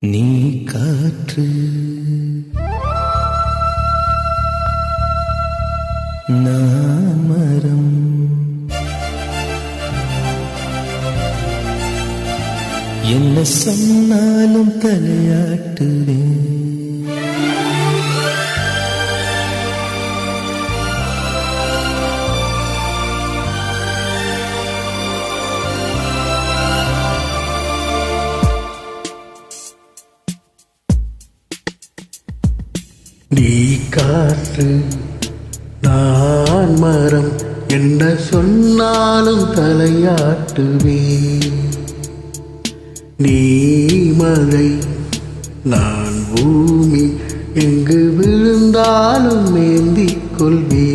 நீ காற்று நான் மரம் என்ன சொன்னாலும் தலையாட்டுவேன் நீ காற்று நான் மரம் என்ன சொன்னாலும் தலையாட்டுவே நீ மழை நான் பூமி எங்கு விழுந்தாலும் ஏந்திக் கொள்வே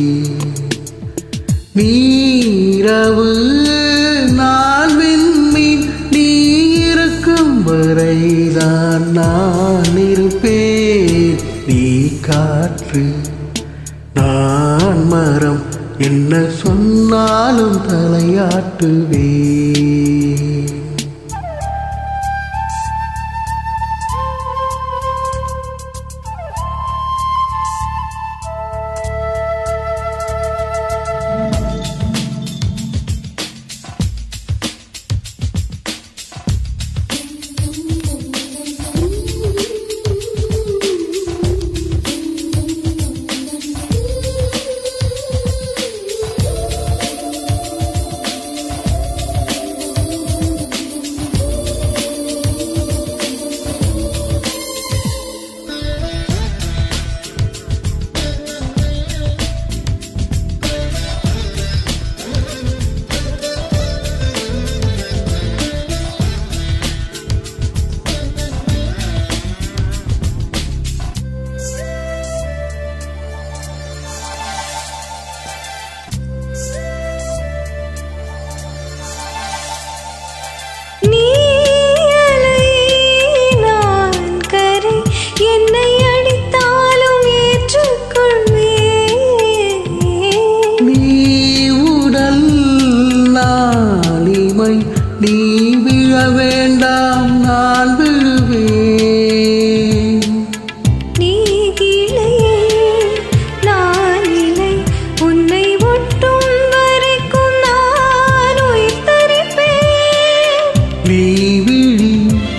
நீரவு நான் விண்மீன் நீ இருக்கும் வரைதான் நான் இருப்பேன் நீ காற்று நான் மரம் என்ன சொன்னாலும் தலையாட்டுவே நீ அலை நான் கரை என்னை அடித்தாலும் ஏற்றுக்கொள்வேன் நீ உடல் நாளிமை நீ விழ வேண்டாம் நான் விழுவேன் நீ கிளையே நான் இலை உன்னை ஒட்டும் வரைக்கும் நான் உயிர் தரிப்பேன் நீ விழி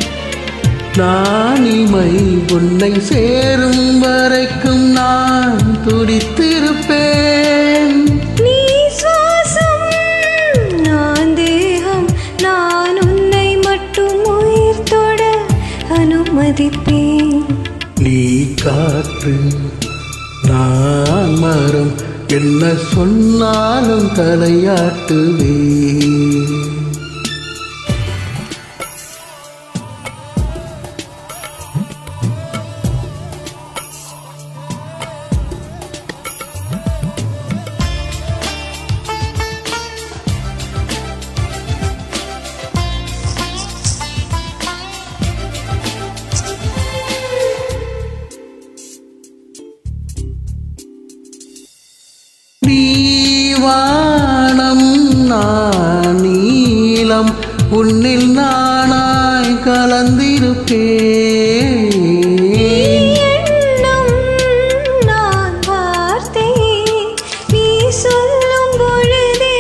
நானிமை உன்னை சேரும் வரைக்கும் நான் துடித்திருப்பேன் நீ சுவாசம் நான் தேகம் நான் உன்னை மட்டும் உயிர் தொட அனுமதிப்பேன் நீ காற்று நான் மரம் என்ன சொன்னாலும் தலையாட்டுவே நீவானம் நான் நீலம் உன்னில் நானாய் கலந்திருப்பேன் எண்ணம் நான் வார்த்தை நீ சொல்லும் பொழுதே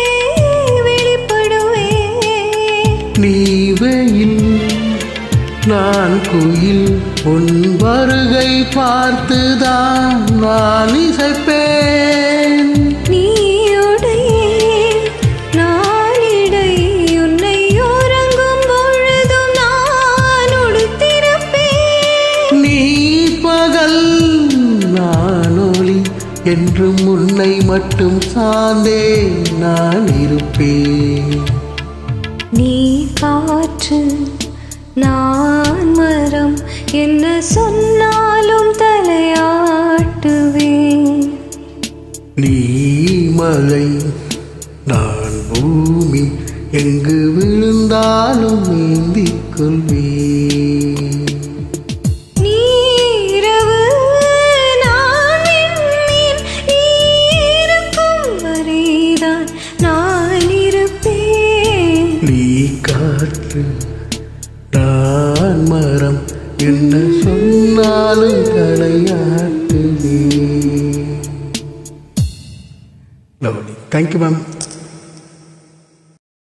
வெளிப்படுவேன் நீ வெயில் நான் குயில் உன் வருகை பார்த்துதான் நான் இசைப்பேன் நீ உடையே நான் இடை உன்னை உறங்கும் பொழுதும் நான் உடுத்திருப்பேன் நீ பகல் நான் ஒளி என்றும் உன்னை மட்டும் சார்ந்தே நான் இருப்பேன் நீ காற்று நான் மரம் என்ன சொன்னாலும் தலையாட்டுவேன் நீ மலை நான் பூமி எங்கு விழுந்தாலும் ஏந்திக் கொள்வேன் நீரவு நான் விண்மீன் நீ இருக்கும் வரைதான் நான் இருப்பேன் நீ காற்று நான் மரம் என்ன சொன்னாலும் தலையாட்டுவே லவ்லி தேங்க்யூ மேம்